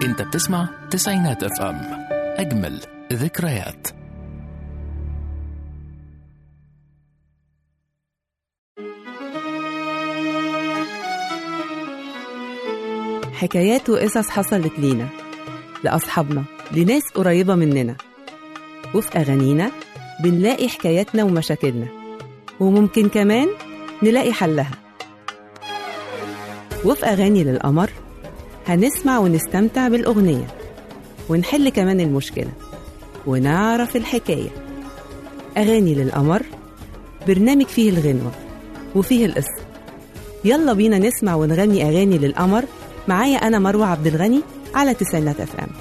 انت بتسمع تسعينات اف ام اجمل ذكريات حكايات وقصص حصلت لينا لأصحابنا لناس قريبة مننا وفي أغانينا بنلاقي حكاياتنا ومشاكلنا وممكن كمان نلاقي حلها وفي أغاني للقمر هنسمع ونستمتع بالأغنية ونحل كمان المشكلة ونعرف الحكاية أغاني للقمر برنامج فيه الغنوة وفيه القصة يلا بينا نسمع ونغني أغاني للقمر معايا أنا مروة عبد الغني على تسعينات أف أم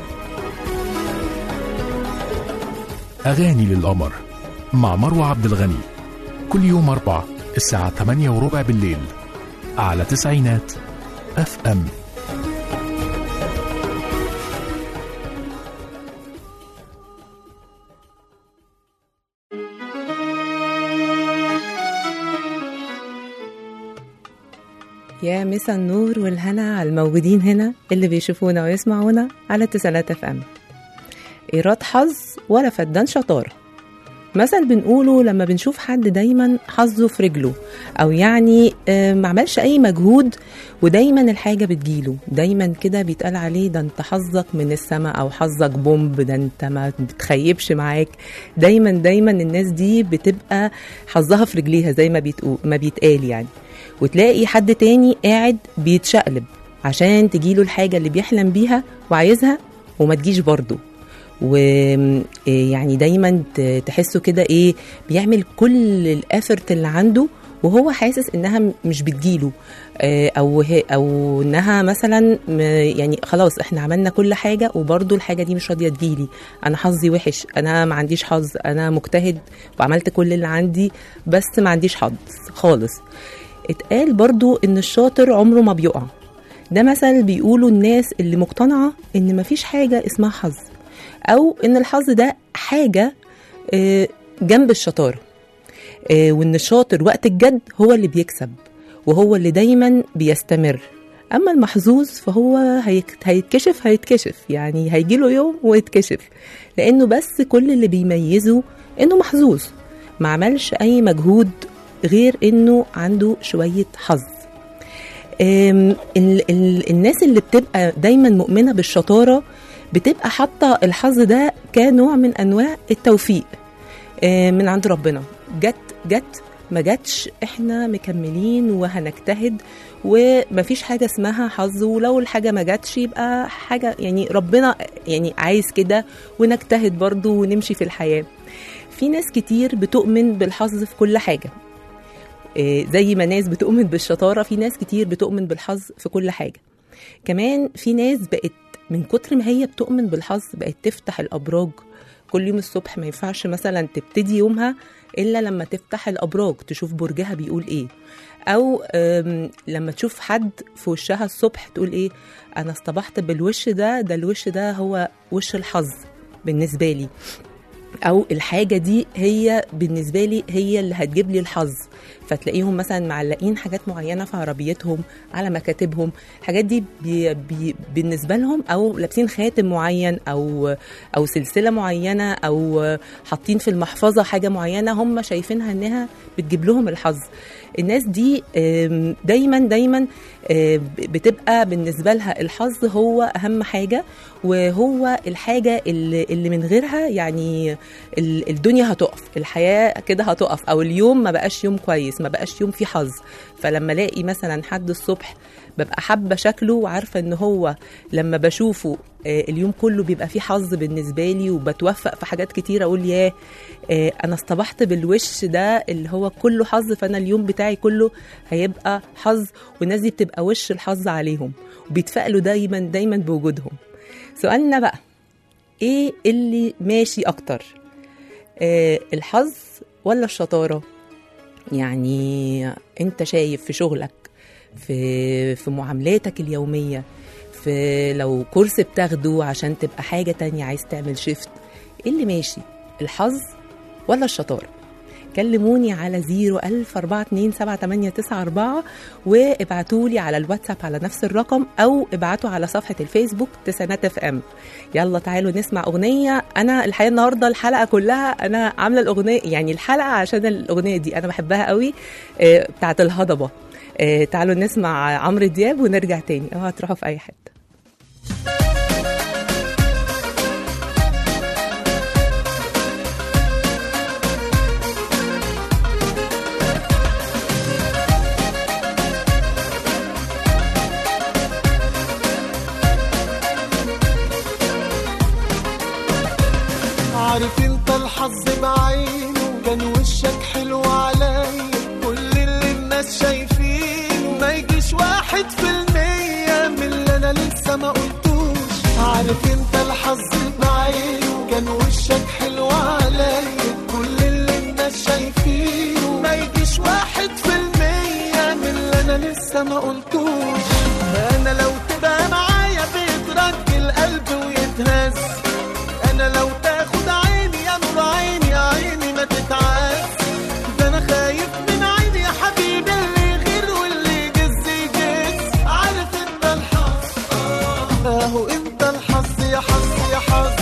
أغاني للقمر مع مروة عبد الغني كل يوم أربع الساعة 8 وربع بالليل على تسعينات اف ام يا مسا النور والهنا على الموجودين هنا اللي بيشوفونا ويسمعونا على تسعينات اف ام إيراد حظ ولا فدان شطارة مثل بنقوله لما بنشوف حد دايما حظه في رجله او يعني آه، ما عملش اي مجهود ودايما الحاجه بتجيله دايما كده بيتقال عليه ده انت حظك من السماء او حظك بومب ده انت ما بتخيبش معاك دايما دايما الناس دي بتبقى حظها في رجليها زي ما بيتقول ما بيتقال يعني وتلاقي حد تاني قاعد بيتشقلب عشان تجيله الحاجه اللي بيحلم بيها وعايزها وما تجيش برضه ويعني دايما ت- تحسه كده ايه بيعمل كل الافرت اللي عنده وهو حاسس انها م- مش بتجيله آه، او هي او انها مثلا م- يعني خلاص احنا عملنا كل حاجه وبرضه الحاجه دي مش راضيه تجيلي انا حظي وحش انا ما عنديش حظ انا مجتهد وعملت كل اللي عندي بس ما عنديش حظ خالص اتقال برضو ان الشاطر عمره ما بيقع ده مثل بيقوله الناس اللي مقتنعه ان مفيش حاجه اسمها حظ او ان الحظ ده حاجه آه، جنب الشطاره آه، وان الشاطر وقت الجد هو اللي بيكسب وهو اللي دايما بيستمر اما المحظوظ فهو هيك- هيتكشف هيتكشف يعني هيجيله يوم ويتكشف لانه بس كل اللي بيميزه انه محظوظ ما عملش اي مجهود غير انه عنده شويه حظ أم، ال- ال- الناس اللي بتبقى دايما مؤمنه بالشطاره بتبقى حاطه الحظ ده كنوع من انواع التوفيق آه، من عند ربنا جت جت ما جاتش احنا مكملين وهنجتهد ومفيش حاجه اسمها حظ ولو الحاجه ما جاتش يبقى حاجه يعني ربنا يعني عايز كده ونجتهد برضو ونمشي في الحياه في ناس كتير بتؤمن بالحظ في كل حاجه آه، زي ما ناس بتؤمن بالشطاره في ناس كتير بتؤمن بالحظ في كل حاجه كمان في ناس بقت من كتر ما هي بتؤمن بالحظ بقت تفتح الابراج كل يوم الصبح ما ينفعش مثلا تبتدي يومها الا لما تفتح الابراج تشوف برجها بيقول ايه او أم، لما تشوف حد في وشها الصبح تقول ايه انا اصطبحت بالوش ده ده الوش ده هو وش الحظ بالنسبه لي او الحاجه دي هي بالنسبه لي هي اللي هتجيب لي الحظ فتلاقيهم مثلا معلقين حاجات معينه في عربيتهم على مكاتبهم الحاجات دي بي بي بالنسبه لهم او لابسين خاتم معين او او سلسله معينه او حاطين في المحفظه حاجه معينه هم شايفينها انها بتجيب لهم الحظ الناس دي آم، دايما دايما آم، بتبقى بالنسبه لها الحظ هو اهم حاجه وهو الحاجه اللي, اللي من غيرها يعني ال- الدنيا هتقف الحياه كده هتقف او اليوم ما بقاش يوم كويس ما بقاش يوم فيه حظ فلما الاقي مثلا حد الصبح ببقى حابه شكله وعارفه ان هو لما بشوفه آه، اليوم كله بيبقى فيه حظ بالنسبه لي وبتوفق في حاجات كتير اقول ياه آه، انا اصطبحت بالوش ده اللي هو كله حظ فانا اليوم بتاعي كله هيبقى حظ والناس دي بتبقى وش الحظ عليهم وبيتفائلوا دايما دايما بوجودهم سؤالنا بقى ايه اللي ماشي اكتر آه الحظ ولا الشطاره يعني انت شايف في شغلك في في معاملاتك اليوميه في لو كورس بتاخده عشان تبقى حاجه تانية عايز تعمل شيفت ايه اللي ماشي الحظ ولا الشطاره كلموني على 010427894 وابعتوا لي على الواتساب على نفس الرقم او ابعتوا على صفحه الفيسبوك تسانات اف ام يلا تعالوا نسمع اغنيه انا الحقيقه النهارده الحلقه كلها انا عامله الاغنيه يعني الحلقه عشان الاغنيه دي انا بحبها قوي آه، بتاعت الهضبه آه، تعالوا نسمع عمرو دياب ونرجع تاني اوعى تروحوا في اي حته عارف انت الحظ بعينه كان وشك حلو عليا كل اللي الناس شايفينه ما يجيش واحد في المية من اللي انا لسه ما قلتوش عارف انت الحظ بعينه كان وشك حلو عليا كل اللي الناس شايفينه ما يجيش واحد في المية من اللي انا لسه ما قلتوش انا لو تبقى معايا بيترك القلب ويتهز انا لو تاخد عيني يا نور عيني يا عيني ما تتعاس ده انا خايف من عيني يا حبيبي اللي يغير واللي يجز يجز عارف انت الحظ آه، اهو انت الحظ يا حظ يا حظ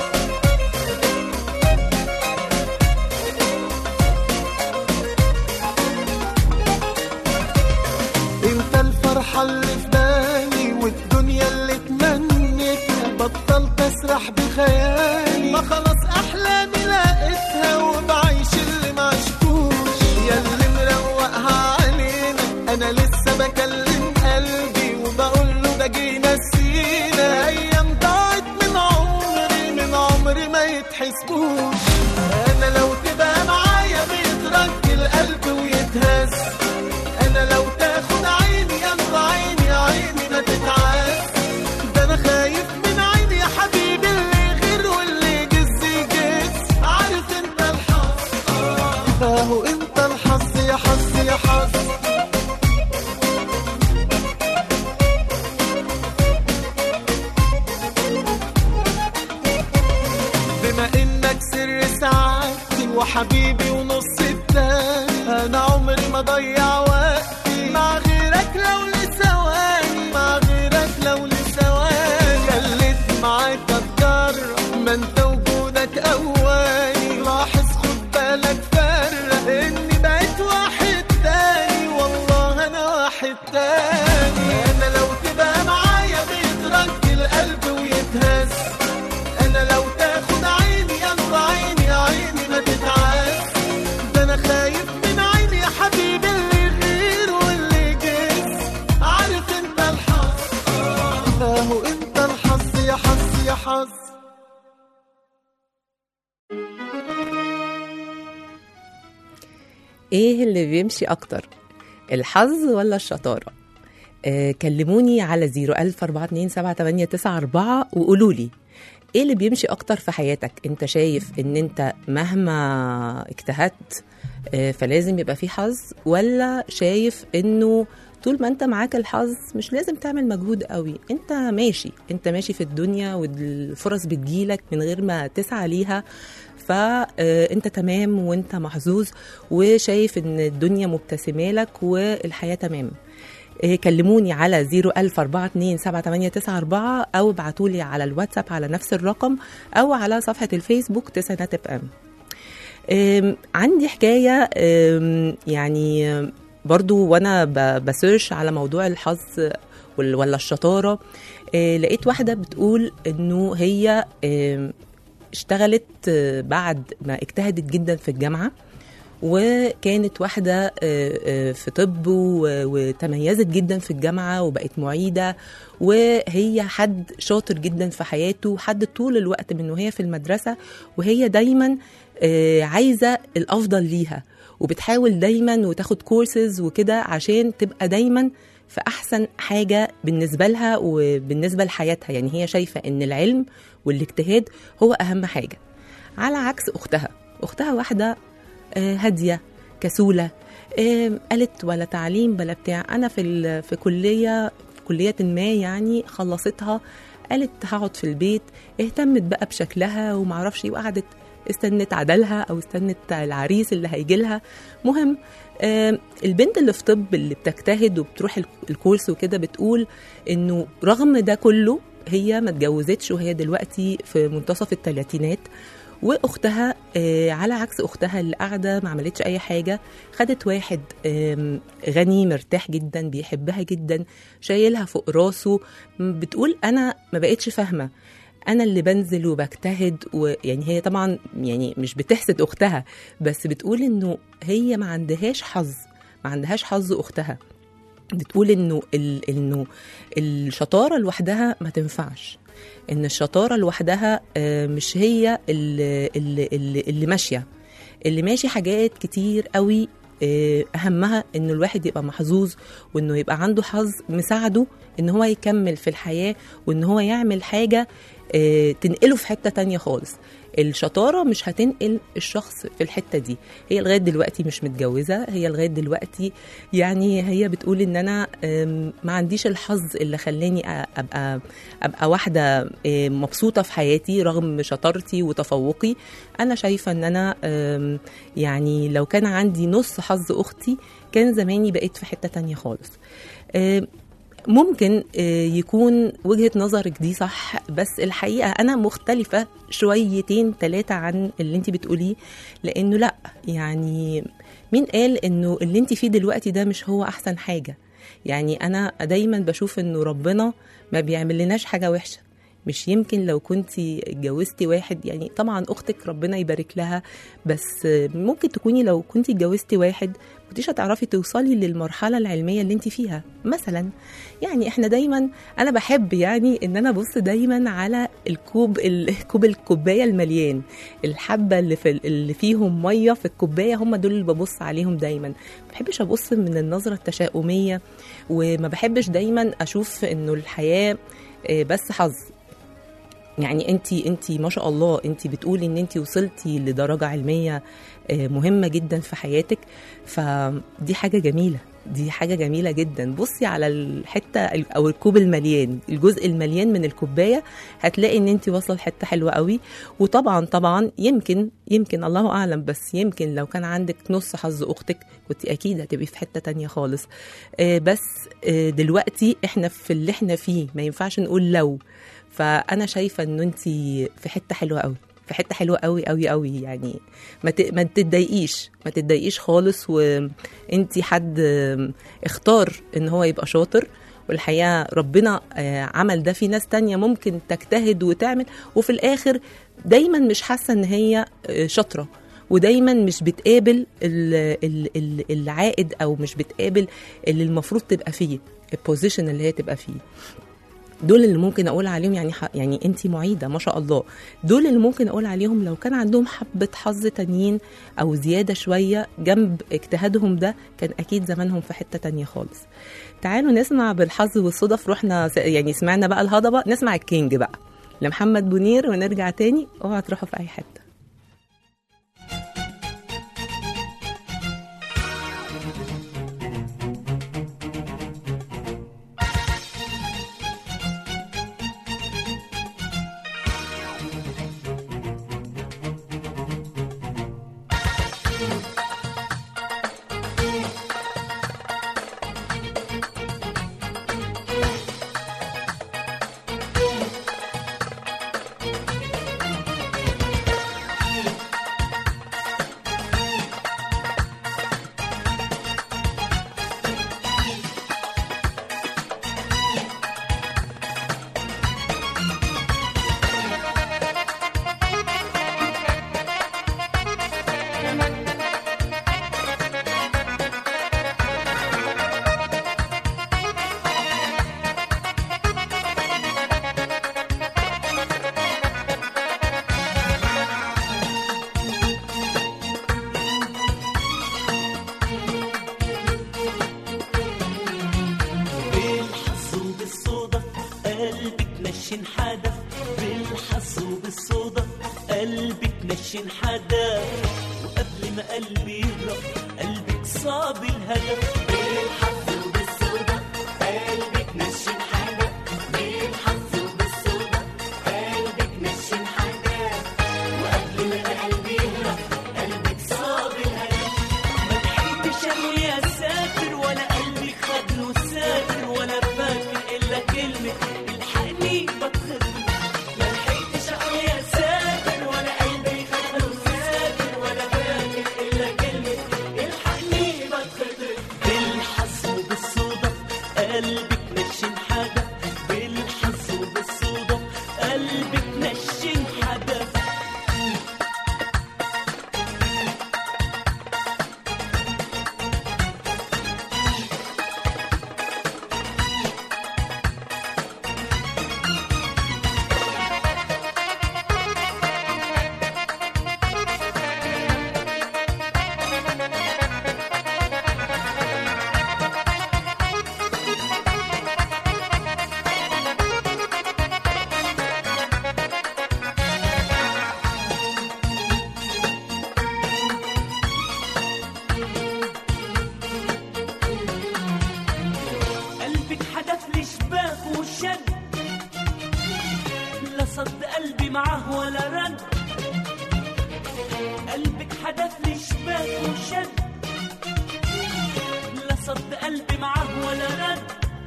انت الفرحة اللي في بالي والدنيا اللي تمنيتها بطلت اسرح بخيالي ما خلاص احلامي لقيتها وبعيش اللي ما عشتوش يا اللي مروقها علينا انا لسه بكلم قلبي وبقول له ده جينا سينا ايام ضاعت من عمري من عمري ما يتحسبوش انا لو تبقى معايا بيترك القلب ويتهز انا لو تاخد عيني يا نور عيني يا عيني ما تتعاس ده انا خايف من عيني يا حبيبي اللي يغير واللي يجز يجز عارف انت الحظ اهو انت الحظ يا حظ يا حظ بما انك سر سعادتي وحبيبي ونص التاني انا عمري ما ضيع وقتي مع غيرك لو لثواني مع غيرك لو لثواني خليت معاك اتجرب ما انت وجودك اواني لاحظ خد بالك فرق اني بقيت واحد تاني والله انا واحد تاني انا لو تبقى معايا بيترك القلب ويتهز انا لو تاخد عيني يا نور عيني يا عيني ما تتعاس ده انا خايف من عيني يا حبيبي اللي يغير واللي يجز عارف انت الحظ اهو انت الحظ يا حظ يا حظ ايه اللي بيمشي اكتر الحظ ولا الشطاره آه كلموني على 010427894 وقولوا لي ايه اللي بيمشي اكتر في حياتك انت شايف ان انت مهما اجتهدت آه فلازم يبقى في حظ ولا شايف انه طول ما انت معاك الحظ مش لازم تعمل مجهود قوي انت ماشي انت ماشي في الدنيا والفرص بتجيلك من غير ما تسعى ليها فانت تمام وانت محظوظ وشايف ان الدنيا مبتسمه لك والحياه تمام إيه، كلموني على 010427894 او ابعتوا لي على الواتساب على نفس الرقم او على صفحه الفيسبوك تسعينات اف ام أم، عندي حكايه أم، يعني أم، برضو وانا ب- بسيرش على موضوع الحظ وال- ولا الشطاره أه، لقيت واحده بتقول انه هي أم، اشتغلت أه، بعد ما اجتهدت جدا في الجامعه وكانت واحدة آه، آه، في طب و- وتميزت جدا في الجامعة وبقت معيدة وهي حد شاطر جدا في حياته حد طول الوقت من وهي في المدرسة وهي دايما آه، عايزة الأفضل ليها وبتحاول دايما وتاخد كورسز وكده عشان تبقى دايما في أحسن حاجة بالنسبة لها وبالنسبة لحياتها يعني هي شايفة إن العلم والاجتهاد هو أهم حاجة على عكس أختها أختها واحدة آه، هاديه كسوله آه، قالت ولا تعليم بلا بتاع انا في ال- في كليه في كليه ما يعني خلصتها قالت هقعد في البيت اهتمت بقى بشكلها ومعرفش ايه وقعدت استنت عدلها او استنت العريس اللي هيجي لها مهم آه، البنت اللي في طب اللي بتجتهد وبتروح ال- الكورس وكده بتقول انه رغم ده كله هي ما اتجوزتش وهي دلوقتي في منتصف الثلاثينات واختها آه، على عكس اختها اللي قاعده ما عملتش اي حاجه خدت واحد آم، غني مرتاح جدا بيحبها جدا شايلها فوق راسه م- بتقول انا ما بقتش فاهمه انا اللي بنزل وبجتهد ويعني هي طبعا يعني مش بتحسد اختها بس بتقول انه هي ما عندهاش حظ ما عندهاش حظ اختها بتقول انه ال- انه الشطاره لوحدها ما تنفعش ان الشطاره لوحدها آه، مش هي اللي, اللي, اللي, اللي ماشيه اللي ماشي حاجات كتير قوي آه، اهمها ان الواحد يبقى محظوظ وانه يبقى عنده حظ مساعده ان هو يكمل في الحياه وان هو يعمل حاجه آه، تنقله في حته تانية خالص الشطاره مش هتنقل الشخص في الحته دي هي لغايه دلوقتي مش متجوزه هي لغايه دلوقتي يعني هي بتقول ان انا آم، ما عنديش الحظ اللي خلاني أ- ابقى ابقى واحده آم، مبسوطه في حياتي رغم شطارتي وتفوقي انا شايفه ان انا آم، يعني لو كان عندي نص حظ اختي كان زماني بقيت في حته تانية خالص آم، ممكن آه، يكون وجهة نظرك دي صح بس الحقيقة أنا مختلفة شويتين ثلاثة عن اللي انت بتقوليه لأنه لأ يعني مين قال إنه اللي انت فيه دلوقتي ده مش هو أحسن حاجة يعني أنا دايما بشوف إنه ربنا ما بيعمل لناش حاجة وحشة مش يمكن لو كنتي اتجوزتي واحد يعني طبعا اختك ربنا يبارك لها بس ممكن تكوني لو كنتي اتجوزتي واحد كنتيش هتعرفي توصلي للمرحله العلميه اللي انت فيها مثلا يعني احنا دايما انا بحب يعني ان انا ابص دايما على الكوب الكوب الكوبايه المليان الحبه اللي في اللي فيهم ميه في الكوبايه هم دول اللي ببص عليهم دايما ما بحبش ابص من النظره التشاؤميه وما بحبش دايما اشوف انه الحياه آه، بس حظ يعني انت انت ما شاء الله انت بتقولي ان انت وصلتي لدرجه علميه آه، مهمه جدا في حياتك فدي حاجه جميله دي حاجه جميله جدا بصي على الحته ال- او الكوب المليان الجزء المليان من الكوبايه هتلاقي ان انت واصله لحته حلوه قوي وطبعا طبعا يمكن يمكن الله اعلم بس يمكن لو كان عندك نص حظ اختك كنت اكيد هتبقي في حته تانية خالص آه، بس آه، دلوقتي احنا في اللي احنا فيه ما ينفعش نقول لو فانا شايفه ان انت في حته حلوه قوي في حته حلوه قوي قوي قوي يعني ما ت- ما تتضايقيش ما تتضايقيش خالص وانت حد اختار ان هو يبقى شاطر والحقيقه ربنا آه، عمل ده في ناس تانية ممكن تجتهد وتعمل وفي الاخر دايما مش حاسه ان هي آه، شاطره ودايما مش بتقابل ال- ال- ال- العائد او مش بتقابل اللي المفروض تبقى فيه البوزيشن اللي هي تبقى فيه دول اللي ممكن اقول عليهم يعني ح... يعني انت معيده ما شاء الله دول اللي ممكن اقول عليهم لو كان عندهم حبه حظ تانيين او زياده شويه جنب اجتهادهم ده كان اكيد زمانهم في حته تانية خالص تعالوا نسمع بالحظ والصدف رحنا س... يعني سمعنا بقى الهضبه نسمع الكينج بقى لمحمد منير ونرجع تاني اوعى تروحوا في اي حته بالحظ وبالصدف قلبي تنشن حدف بالحظ وبالصدف قلبي تنشن حدف وقبل ما قلبي يهرب قلبك صاب الهدف بالحظ وبالصدف قلبي تنشن حدف بالحظ وبالصدف قلبي تنشن حدف وقبل ما قلبي قلبك نشن حدف بالحظ وبالصدف قلبك نشن حدف قلبك حدف لي شباك وشد لا صد قلبي معاه ولا رد قلبك حدف لي شباك وشد لا صد قلبي معاه ولا رد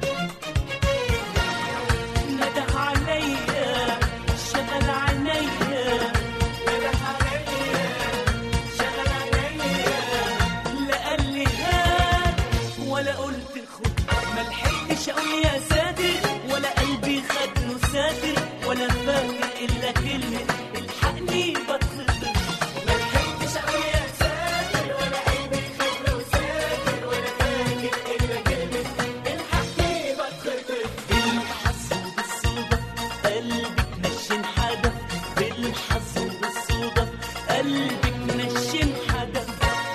نده عليا شغل عينيا نده عليا شغل عينيا لا قال لي هات ولا قلت خد ما لحقتش اقول يا ساتر ولا قلبي خد له ساتر ولا فاكر الا كلمه الحقني بتخطر ما لحقتش اقول يا ساتر ولا قلبي خد له ساتر ولا فاكر الا كلمه الحقني بتخطر بالحظ وبالصدف قلبك نشن حدف بالحظ وبالصدف قلبك نشن حدف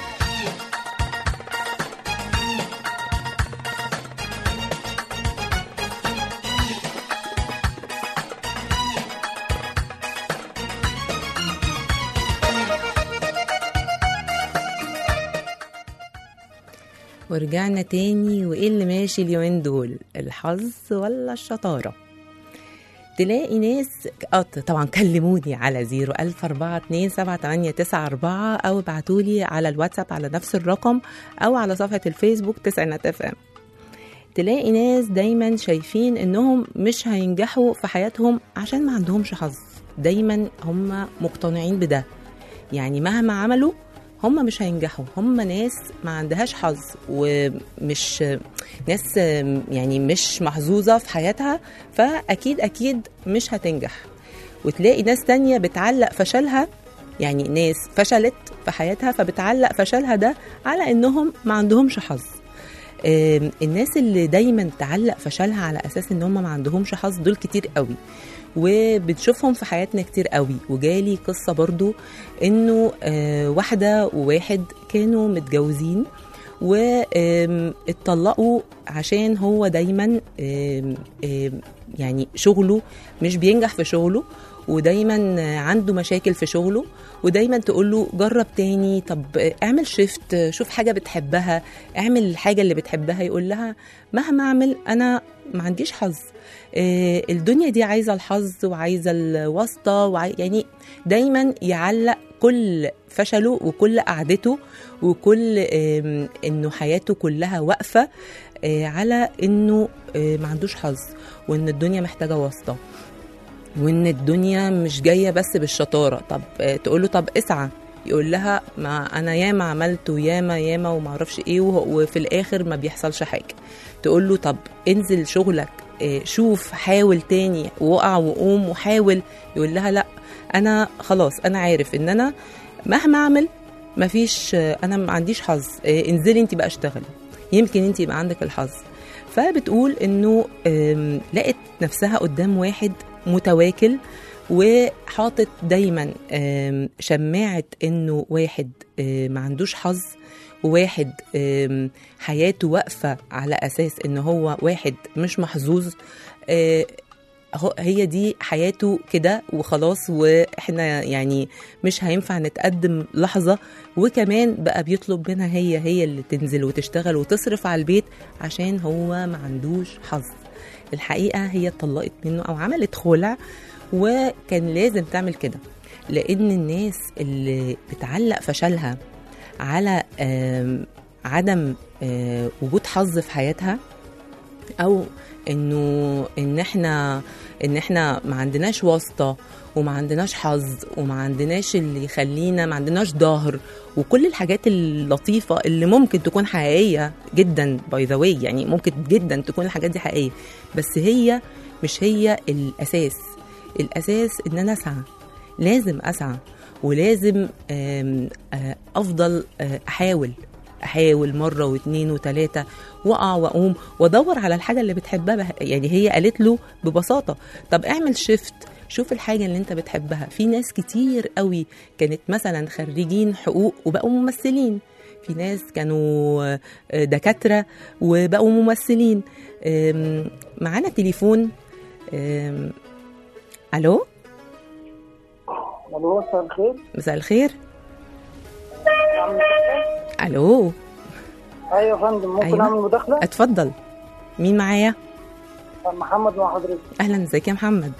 ورجعنا تاني وايه اللي ماشي اليومين دول الحظ ولا الشطارة تلاقي ناس اه طبعا كلموني على 010427894 او ابعتولي على الواتساب على نفس الرقم او على صفحة الفيسبوك تسعينات اف ام تلاقي ناس دايما شايفين انهم مش هينجحوا في حياتهم عشان ما عندهمش حظ دايما هم مقتنعين بده يعني مهما عملوا هم مش هينجحوا هم ناس ما عندهاش حظ ومش ناس يعني مش محظوظة في حياتها فأكيد أكيد مش هتنجح وتلاقي ناس تانية بتعلق فشلها يعني ناس فشلت في حياتها فبتعلق فشلها ده على انهم ما عندهمش حظ آم، الناس اللي دايما تعلق فشلها على اساس ان هم ما عندهمش حظ دول كتير قوي وبنشوفهم في حياتنا كتير قوي وجالي قصة برضو انه آه، واحدة وواحد كانوا متجوزين واتطلقوا عشان هو دايما آم، آم، يعني شغله مش بينجح في شغله ودايما عنده مشاكل في شغله ودايما تقول له جرب تاني طب اعمل شيفت شوف حاجه بتحبها اعمل الحاجه اللي بتحبها يقول لها مهما اعمل انا ما عنديش حظ آه، الدنيا دي عايزه الحظ وعايزه الواسطه وعاي... يعني دايما يعلق كل فشله وكل قعدته وكل آم، انه حياته كلها واقفه آه، على انه آه، ما عندوش حظ وان الدنيا محتاجه واسطه وان الدنيا مش جايه بس بالشطاره طب آه، تقول له طب اسعى يقول لها ما انا ياما عملت وياما ياما وما اعرفش ايه وه- وفي الاخر ما بيحصلش حاجه تقول له طب انزل شغلك آه، شوف حاول تاني وقع وقوم وحاول يقول لها لا انا خلاص انا عارف ان انا مهما اعمل مفيش آه، انا ما عنديش حظ آه، انزلي انت بقى اشتغلي يمكن انت يبقى عندك الحظ فبتقول انه آم، لقت نفسها قدام واحد متواكل وحاطط دايما آم، شماعة انه واحد آه، ما عندوش حظ وواحد آم، حياته واقفة على أساس إن هو واحد مش محظوظ آه، هو- هي دي حياته كده وخلاص واحنا يعني مش هينفع نتقدم لحظة وكمان بقى بيطلب منها هي هي اللي تنزل وتشتغل وتصرف على البيت عشان هو ما عندوش حظ الحقيقة هي اتطلقت منه أو عملت خلع وكان لازم تعمل كده لأن الناس اللي بتعلق فشلها على آم، عدم آه، وجود حظ في حياتها او انه ان احنا ان احنا ما عندناش واسطه وما عندناش حظ وما عندناش اللي يخلينا ما عندناش ظهر وكل الحاجات اللطيفه اللي ممكن تكون حقيقيه جدا باي ذا واي يعني ممكن جدا تكون الحاجات دي حقيقيه بس هي مش هي الاساس الاساس ان انا اسعى لازم اسعى ولازم آم، آه، افضل آه، احاول احاول مره واثنين وثلاثه واقع واقوم وادور على الحاجه اللي بتحبها يعني هي قالت له ببساطه طب اعمل شيفت شوف الحاجه اللي انت بتحبها في ناس كتير قوي كانت مثلا خريجين حقوق وبقوا ممثلين في ناس كانوا آه، دكاتره وبقوا ممثلين آم، معانا تليفون آم، الو الو مساء الخير مساء الخير عم- الو ايوه يا فندم ممكن أيوة. اعمل مداخله اتفضل مين معايا محمد مع حضرتك اهلا ازيك يا محمد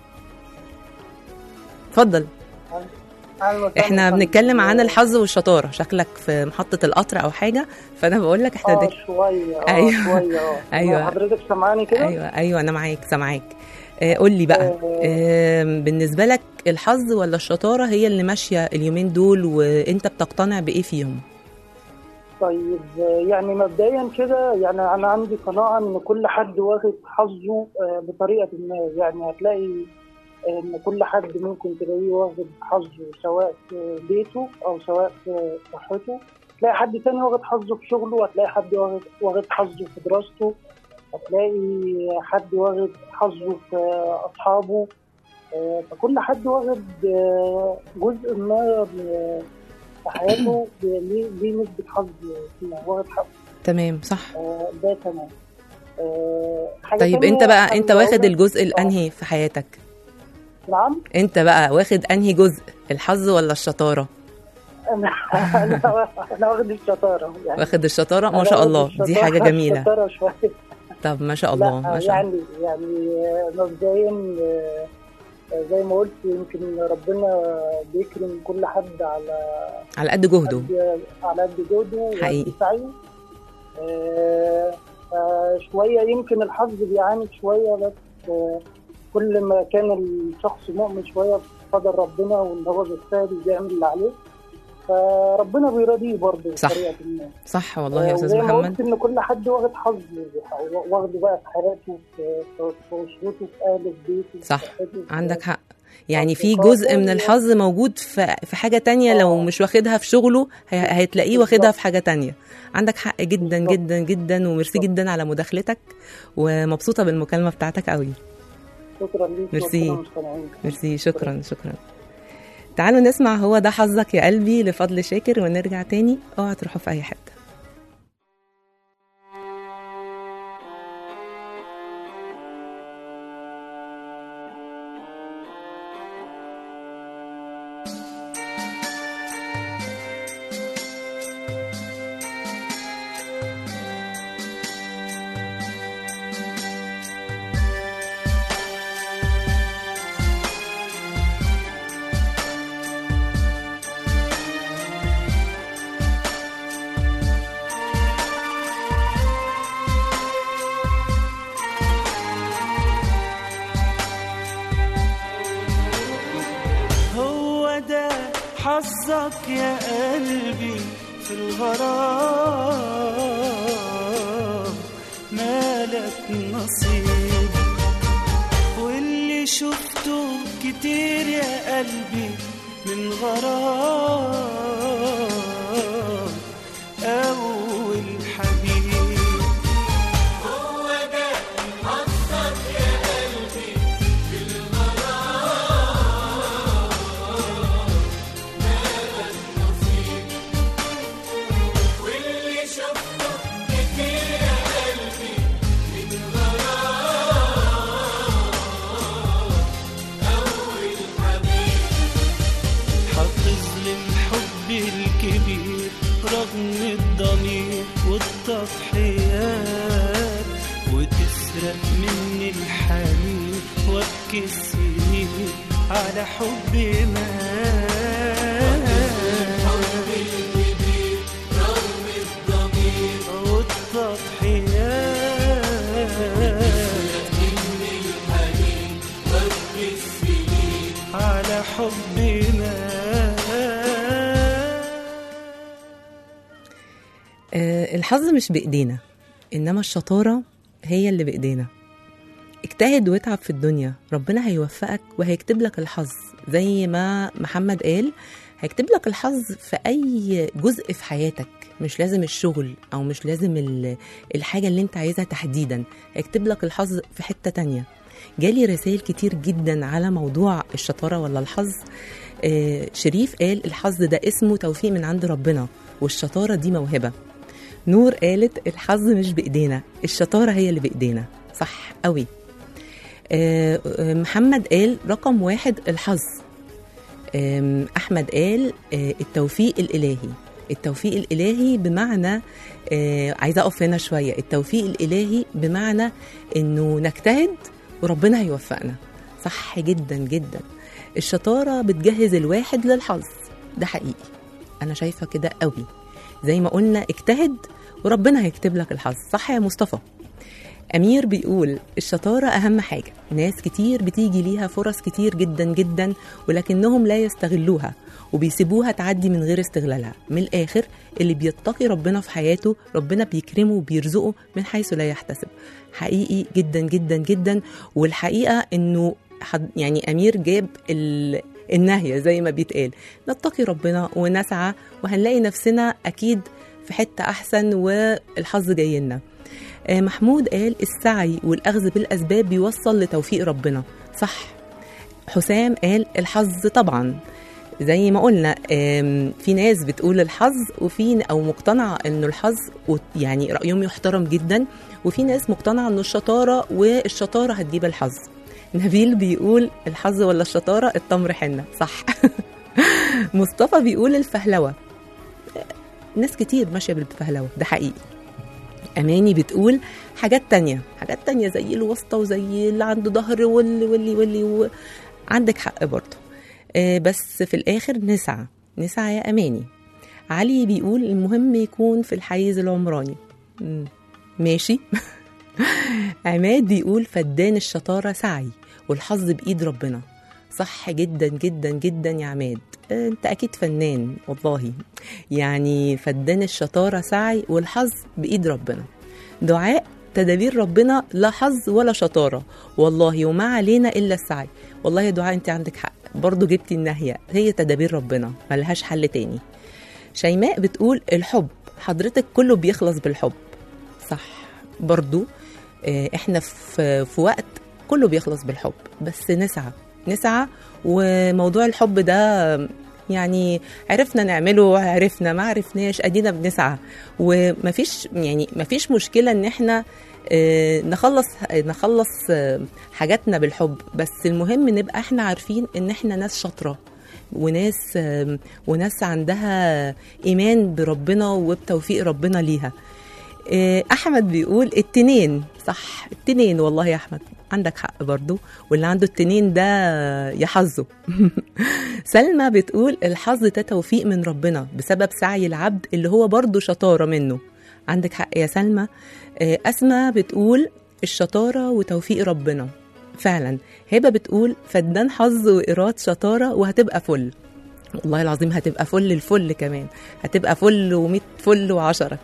اتفضل أهلا وسهلا احنا يا فندم. بنتكلم عن الحظ والشطاره شكلك في محطه القطر او حاجه فانا بقول لك احنا اه دك... شويه اه أيوة. شويه اه أيوة. حضرتك سامعاني كده ايوه ايوه انا معاك سامعاك آه قول لي بقى آه بالنسبه لك الحظ ولا الشطاره هي اللي ماشيه اليومين دول وانت بتقتنع بايه فيهم طيب آه، يعني مبدئيا كده يعني انا عندي قناعه ان كل حد واخد حظه آه، بطريقه ما يعني هتلاقي ان كل حد ممكن تلاقيه واخد حظه سواء في بيته او سواء في صحته تلاقي حد تاني واخد حظه في شغله وهتلاقي حد واخد واخد حظه في دراسته هتلاقي حد واخد حظه في اصحابه آه، فكل حد واخد آه، جزء ما ب- في حياته ب- ليه ليه نسبة حظ فيها واخد حظ تمام صح آه، ده تمام آه، حاجة طيب تانية انت بقى أنا انت واخد عاوزة- الجزء آه، الانهي في حياتك نعم انت بقى واخد انهي جزء الحظ ولا الشطاره انا انا انا واخد الشطاره يعني واخد الشطاره ما أنا شاء واخد الله دي الشطارة- حاجه جميله الشطاره شويه طب ما شاء الله لا ما شاء الله يعني يعني آه، مبدئيا آه، آه، زي ما قلت يمكن ربنا بيكرم كل حد على على قد جهده قد- على قد جهده حقيقي. وقد سعيه آه، آه، شويه يمكن الحظ بيعاند شويه بس آه، كل ما كان الشخص مؤمن شويه بقدر ربنا وان هو بيجتهد وبيعمل اللي عليه فربنا بيرضيه برضه صح. بطريقه ما صح والله يا آه، استاذ وزي ما محمد قلت ان كل حد واخد حظ واخده بقى في حياته في في- في اسرته في اهله في بيته في صح. صحته، في- عندك حق يعني آه، في فهو جزء من ده- الحظ موجود في في حاجه تانية لو آه. مش واخدها في شغله هي- هتلاقيه واخدها بالظبط. في حاجه تانية عندك حق جدا بالظبط. جدا جدا وميرسي بالظبط. جدا على مداخلتك ومبسوطه بالمكالمه بتاعتك قوي شكرا ليك ميرسي. وكل المستمعين. ميرسي شكرا شكرا تعالوا نسمع هو ده حظك يا قلبي لفضل شاكر ونرجع تاني اوعى تروحوا في اي حته هو ده حظك يا قلبي في الغرام مالك نصيب واللي شفته كتير يا قلبي من غرام أول حبيب هتظلم حبي الكبير رغم الضمير والتضحيات وتسرق مني الحنين وابكي السنين على حبي مات والتضحيات حبنا آه، الحظ مش بإيدينا إنما الشطارة هي اللي بإيدينا اجتهد واتعب في الدنيا ربنا هيوفقك وهيكتب لك الحظ زي ما محمد قال هيكتب لك الحظ في أي جزء في حياتك مش لازم الشغل أو مش لازم ال- الحاجة اللي انت عايزها تحديدا هيكتب لك الحظ في حتة تانية جالي رسائل كتير جدا على موضوع الشطارة ولا الحظ آه، شريف قال الحظ ده اسمه توفيق من عند ربنا والشطارة دي موهبة نور قالت الحظ مش بايدينا الشطاره هي اللي بايدينا صح قوي آه، آه، محمد قال رقم واحد الحظ آم، احمد قال آه، التوفيق الالهي التوفيق الالهي بمعنى آه، عايزه اقف هنا شويه التوفيق الالهي بمعنى انه نجتهد وربنا هيوفقنا صح جدا جدا الشطاره بتجهز الواحد للحظ ده حقيقي انا شايفه كده قوي زي ما قلنا اجتهد وربنا هيكتب لك الحظ صح يا مصطفى أمير بيقول الشطارة أهم حاجة ناس كتير بتيجي ليها فرص كتير جدا جدا ولكنهم لا يستغلوها وبيسيبوها تعدي من غير استغلالها من الآخر اللي بيتقي ربنا في حياته ربنا بيكرمه وبيرزقه من حيث لا يحتسب حقيقي جدا جدا جدا والحقيقة إنه حد يعني أمير جاب ال... النهية زي ما بيتقال نتقي ربنا ونسعى وهنلاقي نفسنا أكيد في حتة أحسن والحظ جاي لنا آه، محمود قال السعي والأخذ بالأسباب بيوصل لتوفيق ربنا صح حسام قال الحظ طبعا زي ما قلنا آم، في ناس بتقول الحظ وفي او مقتنعه انه الحظ و- يعني رايهم يحترم جدا وفي ناس مقتنعه انه الشطاره والشطاره هتجيب الحظ نبيل بيقول الحظ ولا الشطاره التمر حنه صح مصطفى بيقول الفهلوه ناس كتير ماشيه بالفهلوه ده حقيقي اماني بتقول حاجات تانية حاجات تانية زي الواسطه وزي اللي عنده ظهر واللي واللي واللي و... عندك حق برضه آه، بس في الاخر نسعى نسعى يا اماني علي بيقول المهم يكون في الحيز العمراني مم، ماشي عماد بيقول فدان الشطاره سعي والحظ بايد ربنا صح جدا جدا جدا يا عماد آه، انت اكيد فنان والله يعني فدان الشطاره سعي والحظ بايد ربنا دعاء تدابير ربنا لا حظ ولا شطاره والله وما علينا الا السعي والله يا دعاء انت عندك حق برضو جبتي الناهيه هي تدابير ربنا ملهاش حل تاني شيماء بتقول الحب حضرتك كله بيخلص بالحب صح برضو آه، احنا في في وقت كله بيخلص بالحب بس نسعى نسعى وموضوع الحب ده يعني عرفنا نعمله عرفنا ما عرفناش ادينا بنسعى ومفيش يعني مفيش مشكله ان احنا آه، نخلص نخلص آه، حاجاتنا بالحب بس المهم نبقى احنا عارفين ان احنا ناس شاطره وناس آم، وناس عندها ايمان بربنا وبتوفيق ربنا ليها آه، احمد بيقول التنين صح التنين والله يا احمد عندك حق برضو واللي عنده التنين ده يحظه سلمى بتقول الحظ ده توفيق من ربنا بسبب سعي العبد اللي هو برضو شطارة منه عندك حق يا سلمى آه، أسمى بتقول الشطارة وتوفيق ربنا فعلا هبة بتقول فدان حظ وإيراد شطارة وهتبقى فل والله العظيم هتبقى فل الفل كمان هتبقى فل ومية فل وعشرة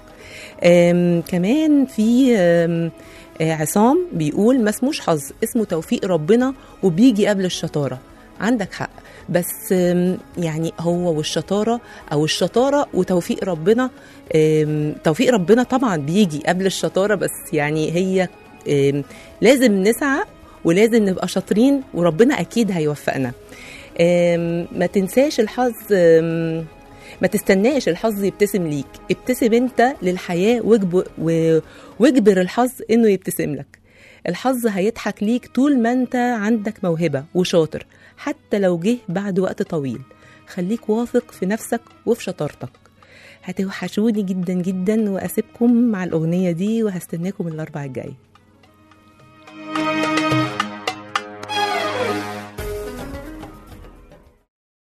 آم، كمان في آم، آه، عصام بيقول ما اسموش حظ اسمه توفيق ربنا وبيجي قبل الشطارة عندك حق بس آم، يعني هو والشطارة أو الشطارة وتوفيق ربنا آم، توفيق ربنا طبعا بيجي قبل الشطارة بس يعني هي آم، لازم نسعى ولازم نبقى شاطرين وربنا أكيد هيوفقنا آم، ما تنساش الحظ آم، ما تستناش الحظ يبتسم ليك ابتسم انت للحياة واجبر, و- واجبر الحظ انه يبتسم لك الحظ هيضحك ليك طول ما انت عندك موهبة وشاطر حتى لو جه بعد وقت طويل خليك واثق في نفسك وفي شطارتك هتوحشوني جدا جدا واسيبكم مع الاغنية دي وهستناكم الاربع الجاي